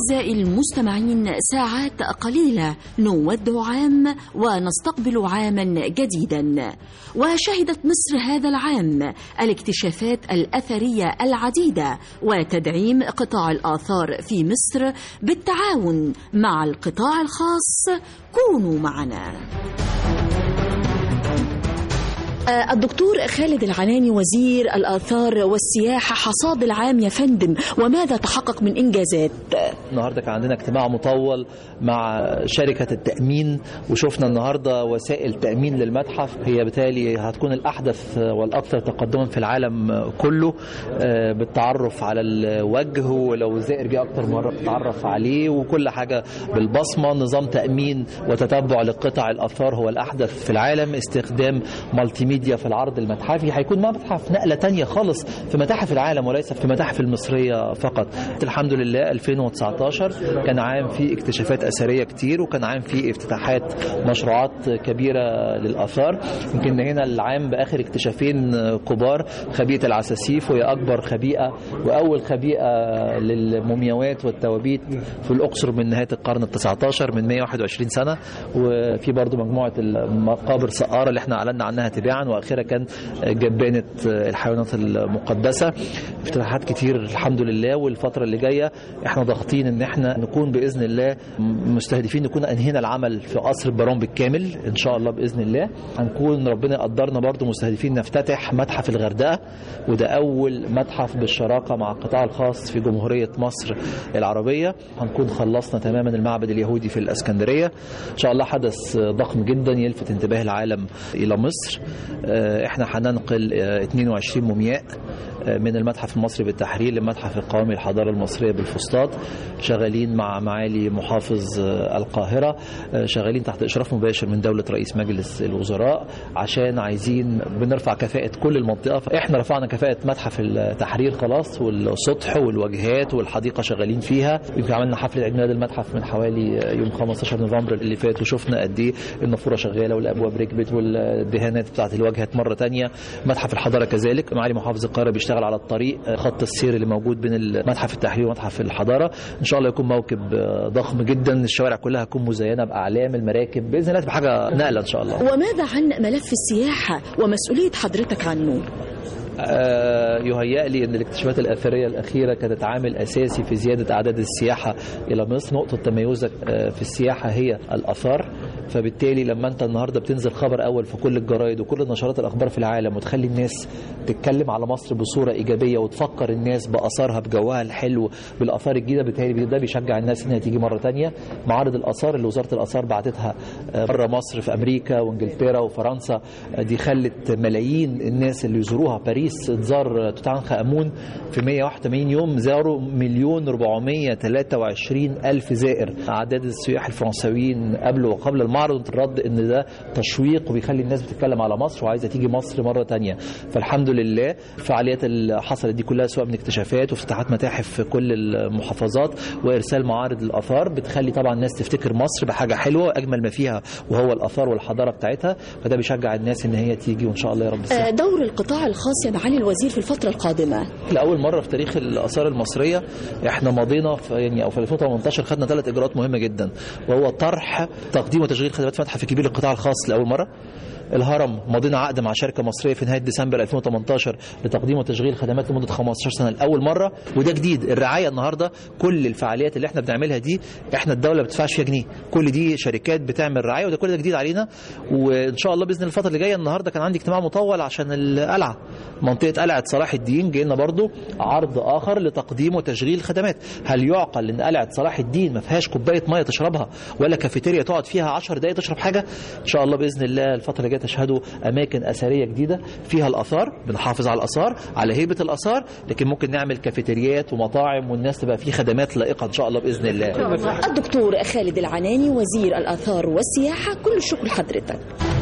أعزائي المستمعين ساعات قليلة نودع عام ونستقبل عاما جديدا وشهدت مصر هذا العام الاكتشافات الأثرية العديدة وتدعيم قطاع الآثار في مصر بالتعاون مع القطاع الخاص كونوا معنا الدكتور خالد العناني وزير الآثار والسياحة حصاد العام يا فندم وماذا تحقق من إنجازات النهارده كان عندنا اجتماع مطول مع شركة التأمين وشفنا النهارده وسائل تأمين للمتحف هي بالتالي هتكون الأحدث والأكثر تقدما في العالم كله بالتعرف على الوجه ولو الزائر جه أكتر مرة بتتعرف عليه وكل حاجة بالبصمة نظام تأمين وتتبع لقطع الآثار هو الأحدث في العالم استخدام مالتي ميديا في العرض المتحفي هيكون متحف نقلة تانية خالص في متاحف العالم وليس في المتاحف المصرية فقط الحمد لله 2019 كان عام فيه اكتشافات أثرية كتير وكان عام فيه افتتاحات مشروعات كبيرة للآثار يمكن هنا العام بآخر اكتشافين كبار خبيئة العساسيف وهي أكبر خبيئة وأول خبيئة للمومياوات والتوابيت في الأقصر من نهاية القرن ال 19 من 121 سنة وفي برضو مجموعة المقابر سقارة اللي احنا أعلنا عنها تباعا واخيرا كان جبانه الحيوانات المقدسه افتتاحات كتير الحمد لله والفتره اللي جايه احنا ضاغطين ان احنا نكون باذن الله مستهدفين نكون انهينا العمل في قصر البرام بالكامل ان شاء الله باذن الله هنكون ربنا يقدرنا برضو مستهدفين نفتتح متحف الغردقه وده اول متحف بالشراكه مع القطاع الخاص في جمهوريه مصر العربيه هنكون خلصنا تماما المعبد اليهودي في الاسكندريه ان شاء الله حدث ضخم جدا يلفت انتباه العالم الى مصر احنا هننقل 22 مومياء من المتحف المصري بالتحرير للمتحف القومي للحضاره المصريه بالفسطاط شغالين مع معالي محافظ القاهره شغالين تحت اشراف مباشر من دوله رئيس مجلس الوزراء عشان عايزين بنرفع كفاءه كل المنطقه فاحنا رفعنا كفاءه متحف التحرير خلاص والسطح والواجهات والحديقه شغالين فيها يمكن عملنا حفله عيد ميلاد المتحف من حوالي يوم 15 نوفمبر اللي فات وشفنا قد ايه النافوره شغاله والابواب ركبت والدهانات بتاعت الواجهات مره ثانيه متحف الحضاره كذلك معالي محافظ القاهره بيشتغل على الطريق خط السير اللي موجود بين المتحف التحرير ومتحف الحضاره ان شاء الله يكون موكب ضخم جدا الشوارع كلها هتكون مزينه باعلام المراكب باذن الله تبقى حاجه نقله ان شاء الله وماذا عن ملف السياحه ومسؤوليه حضرتك عنه آه يهيأ لي أن الاكتشافات الأثرية الأخيرة كانت عامل أساسي في زيادة أعداد السياحة إلى مصر نقطة تميزك آه في السياحة هي الآثار فبالتالي لما أنت النهاردة بتنزل خبر أول في كل الجرايد وكل نشرات الأخبار في العالم وتخلي الناس تتكلم على مصر بصورة إيجابية وتفكر الناس بآثارها بجوها الحلو بالآثار الجديدة بالتالي ده بيشجع الناس إنها تيجي مرة تانية معارض الآثار اللي وزارة الآثار بعتتها بره مصر في أمريكا وإنجلترا وفرنسا دي خلت ملايين الناس اللي يزوروها باريس باريس تزار توت عنخ امون في 181 يوم زاروا مليون 423 الف زائر اعداد السياح الفرنساويين قبل وقبل المعرض الرد ان ده تشويق وبيخلي الناس بتتكلم على مصر وعايزه تيجي مصر مره تانية فالحمد لله الفعاليات اللي حصلت دي كلها سواء من اكتشافات وافتتاحات متاحف في كل المحافظات وارسال معارض الاثار بتخلي طبعا الناس تفتكر مصر بحاجه حلوه اجمل ما فيها وهو الاثار والحضاره بتاعتها فده بيشجع الناس ان هي تيجي وان شاء الله يا رب آه دور القطاع الخاص يا معالي الوزير في الفترة القادمة لأول مرة في تاريخ الآثار المصرية احنا ماضينا في يعني أو في 2018 خدنا ثلاث إجراءات مهمة جدا وهو طرح تقديم وتشغيل خدمات متحف كبير للقطاع الخاص لأول مرة الهرم مضينا عقد مع شركه مصريه في نهايه ديسمبر 2018 لتقديم وتشغيل خدمات لمده 15 سنه لاول مره وده جديد الرعايه النهارده كل الفعاليات اللي احنا بنعملها دي احنا الدوله ما بتدفعش فيها جنيه كل دي شركات بتعمل رعايه وده كل ده جديد علينا وان شاء الله باذن الله الفتره اللي جايه النهارده كان عندي اجتماع مطول عشان القلعه منطقه قلعه صلاح الدين جاي لنا برضو عرض اخر لتقديم وتشغيل خدمات هل يعقل ان قلعه صلاح الدين ما فيهاش كوبايه ميه تشربها ولا كافيتيريا تقعد فيها 10 دقائق تشرب حاجه ان شاء الله باذن الله الفتره اللي جايه تشهدوا اماكن اثريه جديده فيها الاثار بنحافظ على الاثار على هيبه الاثار لكن ممكن نعمل كافيتريات ومطاعم والناس تبقى في خدمات لائقه ان شاء الله باذن الله الدكتور خالد العناني وزير الاثار والسياحه كل الشكر لحضرتك